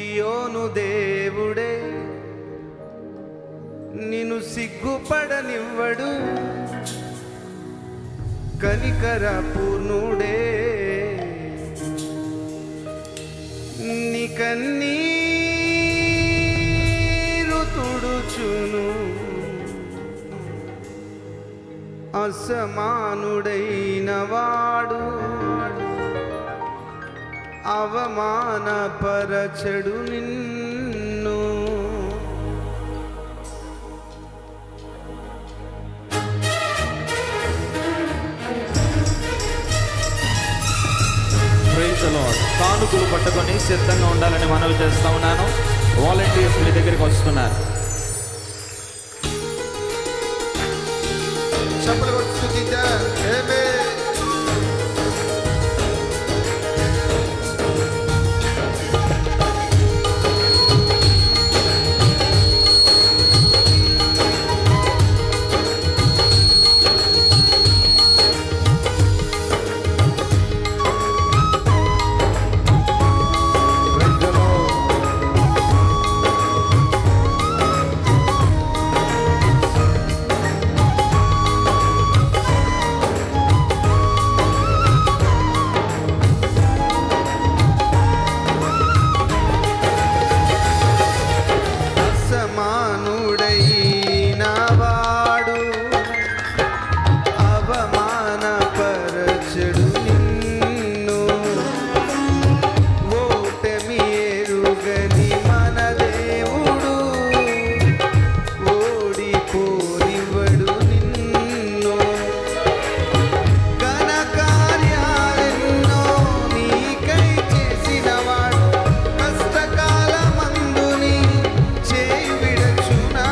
సియోను దేవుడే నిన్ను సిగ్గుపడనివ్వడు కనికర పూర్ణుడే నీ కన్నీరు తుడుచును అసమానుడైన వాడు అవమానపరచడు నిన్ను ప్రైజ్ లార్డ్ కానుకలు పట్టుకొని సిద్ధంగా ఉండాలని మనవి చేస్తా ఉన్నాను వాలంటీర్స్ మీ దగ్గరికి వస్తున్నారు చప్పలు కొట్టి స్తుతిద్దాం. ఆమేన్. Praise the Lord. అసమానుడైన వాడు అవమానపరచడు నిన్ను ఓటమి ఎరుగని మన దేవుడు ఓడిపోనివ్వడు నిన్ను ఘన కార్యాలెన్నో నీకై చేసినవాడు కష్టకాలమందుని చేయి విడచునా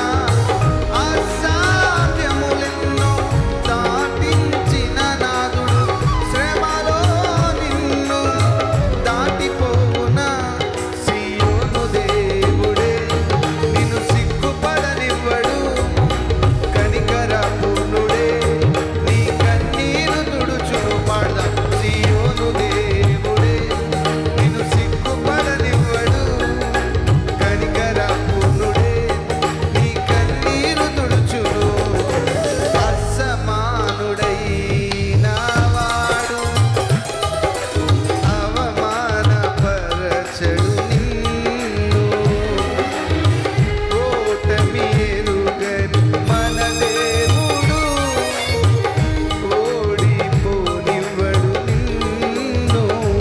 అసాధ్యములెన్నో దాటించిన నాదుడు శ్రమలో నిన్ను దాటిపోవునా సియోను దేవుడే నిన్ను సిగ్గుపడనివ్వడు కనికర పూర్ణుడే నీ కన్నీరు తుడుచును పాడదాం సియోను దేవుడే నిన్ను సిగ్గుపడనివ్వడు కనికర పూర్ణుడే నీ కన్నీరు తుడుచును అసమానుడైన వాడు అవమానపరచడు నిన్ను ఓటమి ఎరుగని మన దేవుడు ఓడిపోనివ్వడు నిన్ను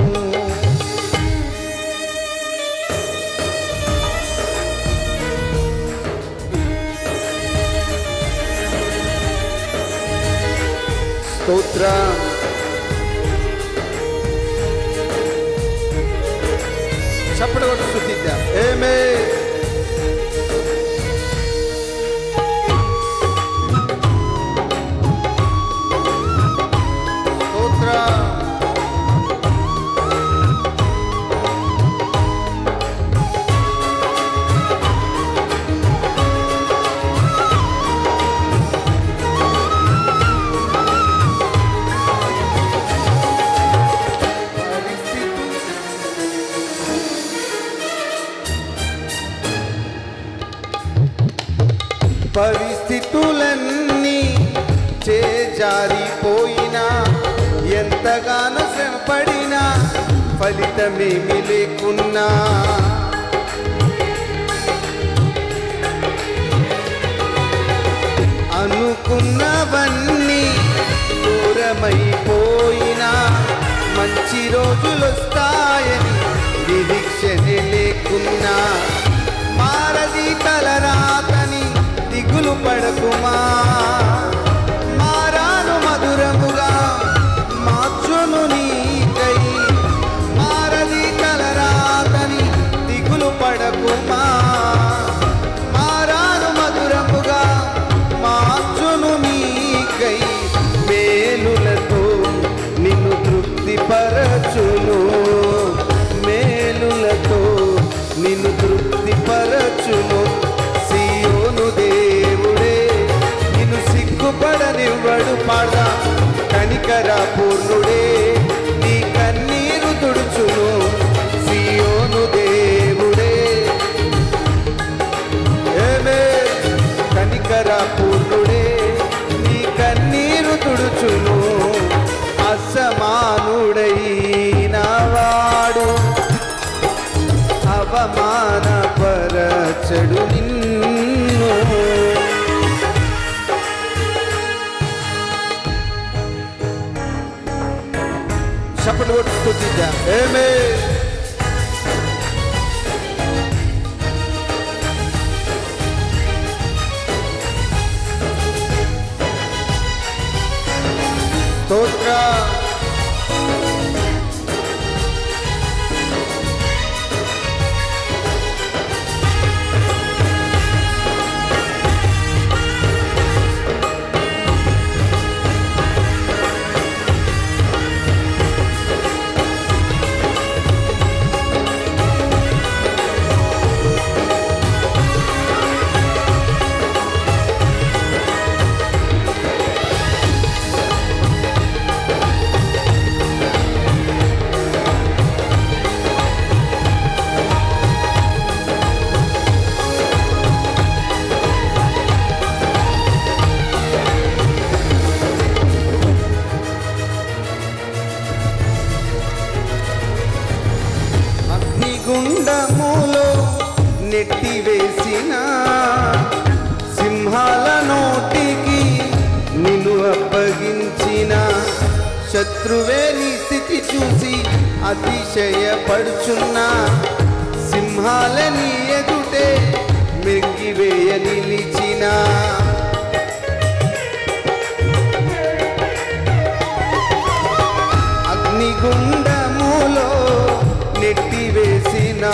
స్తోత్రం చప్పటి కొట్టి స్తుతిద్దాం ఏమే స్తోత్రం పరిస్థితులన్నీ చేజారిపోయినా ఎంతగానో శ్రమపడినా ఫలితమేమి లేకున్నా అనుకున్నవన్నీ దూరమైపోయినా మంచి రోజులొస్తాయని నిరీక్షణ లేకున్నా మారది తలరాతని దిగులు పడకుమా మారాను మధురముగా మార్చును నీకై మారది తలరాతని దిగులు పడకుమా మారాను మధురముగా మార్చును నీకై మేలులతో నిన్ను తృప్తిపరచును మేలులతో నిన్ను తృప్తిపరచును సియోను దేవుడే నిన్ను సిగ్గుపడనివ్వడు పాడ కనికర పూర్ణుడే నీ కన్నీరు తుడుచును సియోను దేవుడే అవమానపరచడు నిన్ను చప్పట్లు కొట్టి స్తుతిద్దాం ఏమే స్తోత్ర అగ్నిగుండములో నెట్టివేసిన సింహాల నోటికి నిన్ను అప్పగించిన శత్రువే నీ స్థితి చూసి అతిశయపడుచున్నా సింహాల నీ ఎదుటే మింగివేయ నిలిచినా అగ్నిగుండములో నెట్టివేసిన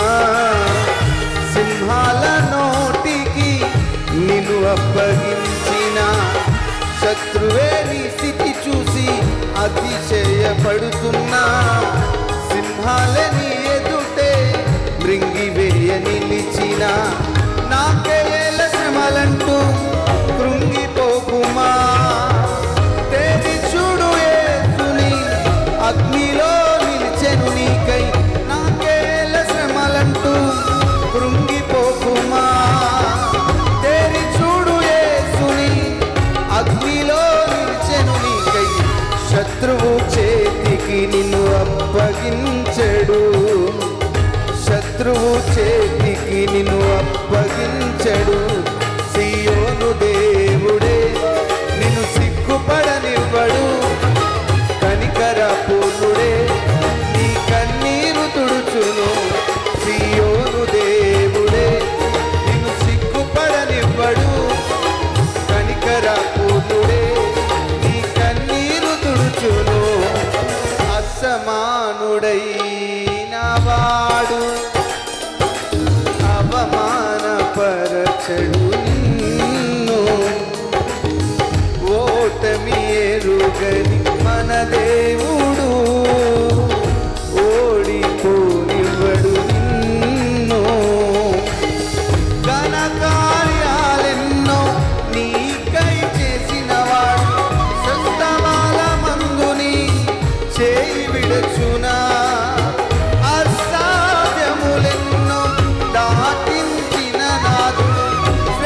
సింహాల నోటికి నిన్ను అప్పగించిన శత్రువే నీ స్థితి చూసి అతిశయపడుతున్నా సింహాల నీ ఎదుటే మృంగివేయ నిలిచిన నాకే ఏల శ్రమలంటూ కృంగిపోకుమా తేరి చూడు యేసుని అగ్నిలో నిలిచెను నీకై నాకేల శ్రమలంటూ కృంగిపోకుమా తేరి చూడు యేసుని అగ్నిలో నిలిచెను నీకై శత్రువు చేతికి నిన్ను అప్పగించెడు శత్రువు చేతికి నిన్ను అప్పగించెడు సియోను దేవుడే నిన్ను సిగ్గుపడనివ్వడు కనికర పూర్ణుడే నీ కన్నీరు తుడుచును సియోను దేవుడే నిన్ను సిగ్గుపడనివ్వడు కనికర పూర్ణుడే నీ కన్నీరు తుడుచును అసమానుడైన వాడు అవమానపరచడు నిన్ను ఓటమి ఎరుగని మన దేవుడు ఓడిపోనివ్వడు నిన్ను ఘన కార్యాలెన్నో నీకై చేసినవాడు సంతమాల మందుని చేయి విడచునా అసాధ్యములెన్నో దాటించిన నాదుడు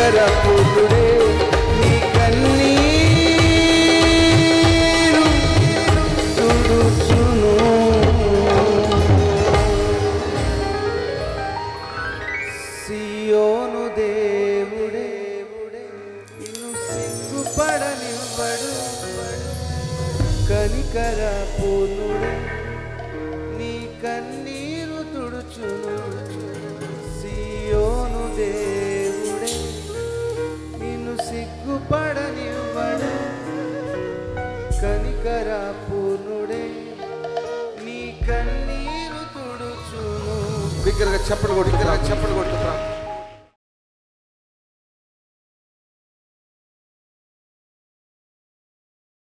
కనికర పూర్ణుడే నీ కన్నీరు తుడుచును సియోను దేవుడే నిన్ను సిగ్గుపడనివ్వడు కనికర పూర్ణుడే నీ కన్నీరు తుడుచును సియోను దేవుడే నిన్ను సిగ్గుపడనివ్వడు కనికర పూర్ణుడే నీ కన్నీరు తుడుచును బిగ్గరగా చెప్పలు కొడుతున్నా చెప్పలు కొడుతున్నా